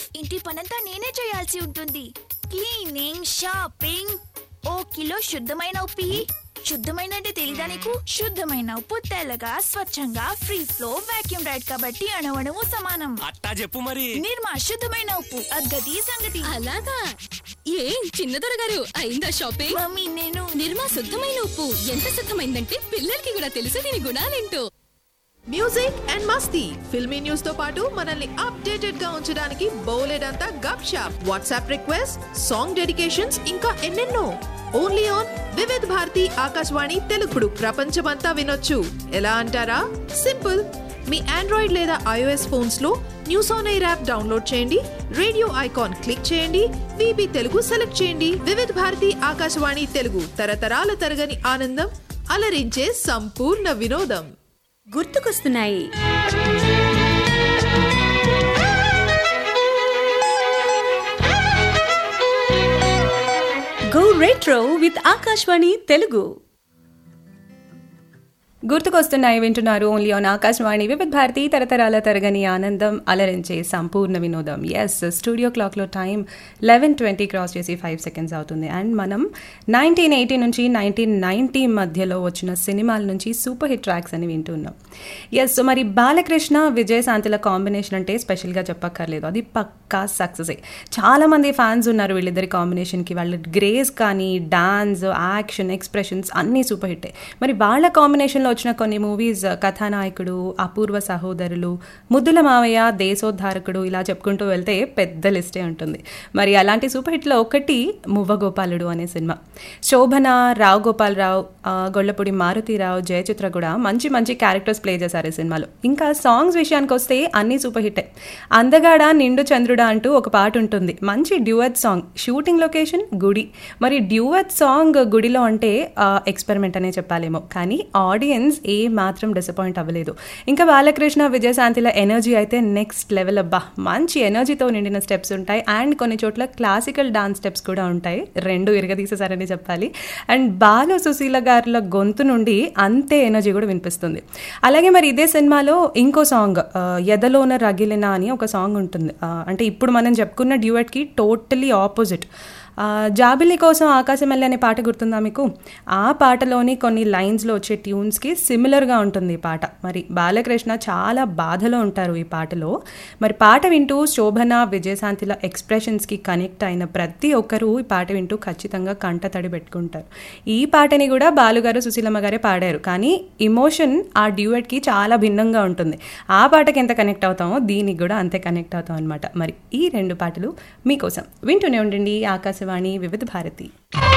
ఇంటి పనంతా నేనే చేయాల్సి ఉంటుంది క్లీనింగ్ షాపింగ్ ఓ కిలో శుద్ధమైన ఉప్పు ఇయ్యి. శుద్ధమైన అంటే తెలీదా నీకు శుద్ధమైన ఉప్పు తెల్లగా స్వచ్ఛంగా ఫ్రీ ఫ్లో వాక్యూమ్ రైడ్ కాబట్టి అణవణము సమానం అట్టా చెప్పు మరి నిర్మా శుద్ధమైన ఉప్పు అగ్గది సంగతి అలాగా ఏం చిన్నదొర గారు అయిందా షాపింగ్ మమ్మీ నేను నిర్మా శుద్ధమైన ఉప్పు ఎంత శుద్ధమైందంటే పిల్లలకి కూడా తెలుసు దీని గుణాలేంటో మ్యూజిక్ అండ్ మస్తీ ఫిల్మీ న్యూస్ తో పాటు మనల్ని అప్డేటెడ్ గా ఉంచడానికి బోలెడంతా gupshup WhatsApp request song dedications ఇంకా ఎన్నెన్నో ఓన్లీ ఆన్ వివిధ్ భారతి ఆకాశవాణి తెలుగుడు ప్రపంచమంతా వినొచ్చు ఎలా అంటారా సింపుల్ మీ ఆండ్రాయిడ్ లేదా ఐఓఎస్ ఫోన్స్ లో news on air app download చేయండి రేడియో ఐకాన్ క్లిక్ చేయండి విబి తెలుగు సెలెక్ట్ చేయండి వివిధ్ భారతి ఆకాశవాణి తెలుగు తరతరాల తరగని ఆనందం అలరించే సంపూర్ణ వినోదం గుర్తుకొస్తున్నాయి go retro with Akashvani Telugu గుర్తుకొస్తున్నాయి వింటున్నారు ఓన్లీ ఆన్ ఆకాశవాణి వివిధ భారతి తరతరాల తరగని ఆనందం అలరించే సంపూర్ణ వినోదం ఎస్ స్టూడియో క్లాక్లో టైం లెవెన్ ట్వంటీ క్రాస్ చేసి ఫైవ్ సెకండ్స్ అవుతుంది అండ్ మనం నైన్టీన్ ఎయిటీ నుంచి నైన్టీన్ నైన్టీ మధ్యలో వచ్చిన సినిమాల నుంచి సూపర్ హిట్ ట్రాక్స్ అని వింటున్నాం ఎస్ సో మరి బాలకృష్ణ విజయశాంతిల కాంబినేషన్ అంటే స్పెషల్గా చెప్పక్కర్లేదు అది పక్కా సక్సెస్ చాలా మంది ఫ్యాన్స్ ఉన్నారు వీళ్ళిద్దరి కాంబినేషన్కి వాళ్ళ గ్రేస్ కానీ డాన్స్ యాక్షన్ ఎక్స్ప్రెషన్స్ అన్నీ సూపర్ హిట్టే మరి వాళ్ళ కాంబినేషన్లో వచ్చిన కొన్ని మూవీస్ కథానాయకుడు అపూర్వ సహోదరులు ముద్దుల మావయ్య దేశోద్ధారకుడు ఇలా చెప్పుకుంటూ వెళ్తే పెద్ద లిస్టే ఉంటుంది మరి అలాంటి సూపర్ హిట్లో ఒకటి మువ్వ గోపాలుడు అనే సినిమా శోభన రావు గోపాలరావు ఆ, గొల్లపూడి మారుతీరావు జయచిత్ర కూడా మంచి మంచి క్యారెక్టర్స్ ప్లే చేశారు ఈ సినిమాలో ఇంకా సాంగ్స్ విషయానికి వస్తే అన్నీ సూపర్ హిట్టే అందగాడ నిండు చంద్రుడా అంటూ ఒక పాట ఉంటుంది మంచి డ్యూయట్ సాంగ్ షూటింగ్ లొకేషన్ గుడి మరి డ్యూయట్ సాంగ్ గుడిలో అంటే ఎక్స్పెరిమెంట్ అనే చెప్పాలేమో కానీ ఆడియన్స్ ఏ మాత్రం డిసప్పాయింట్ అవ్వలేదు ఇంకా బాలకృష్ణ విజయశాంతిల ఎనర్జీ అయితే నెక్స్ట్ లెవెల్ అబ్బా మంచి ఎనర్జీతో నిండిన స్టెప్స్ ఉంటాయి అండ్ కొన్ని చోట్ల క్లాసికల్ డాన్స్ స్టెప్స్ కూడా ఉంటాయి రెండు ఇరగదీసేసారని చెప్పాలి అండ్ బాల సుశీల గారుల గొంతు నుండి అంతే ఎనర్జీ కూడా వినిపిస్తుంది అలాగే మరి ఇదే సినిమాలో ఇంకో సాంగ్ ఆ, ఎదలోన రగిలిన అని ఒక సాంగ్ ఉంటుంది ఆ, అంటే ఇప్పుడు మనం చెప్పుకున్న డ్యూయట్కి టోటలీ ఆపోజిట్ ఆ, జాబిలి కోసం ఆకాశం వెళ్ళి అనే పాట గుర్తుందా మీకు ఆ పాటలోని కొన్ని లైన్స్లో వచ్చే ట్యూన్స్కి సిమిలర్గా ఉంటుంది ఈ పాట మరి బాలకృష్ణ చాలా బాధలో ఉంటారు ఈ పాటలో మరి పాట వింటూ శోభన విజయశాంతిల ఎక్స్ప్రెషన్స్కి కనెక్ట్ అయిన ప్రతి ఒక్కరూ ఈ పాట వింటూ ఖచ్చితంగా కంట తడి పెట్టుకుంటారు ఈ పాటని కూడా బాలుగారు సుశీలమ్మ గారే పాడారు కానీ ఇమోషన్ ఆ డ్యూయట్కి చాలా భిన్నంగా ఉంటుంది ఆ పాటకి ఎంత కనెక్ట్ అవుతామో దీనికి కూడా అంతే కనెక్ట్ అవుతాం అనమాట మరి ఈ రెండు పాటలు మీకోసం వింటూనే ఉండండి ఆకాశవాణి వివిధ భారతి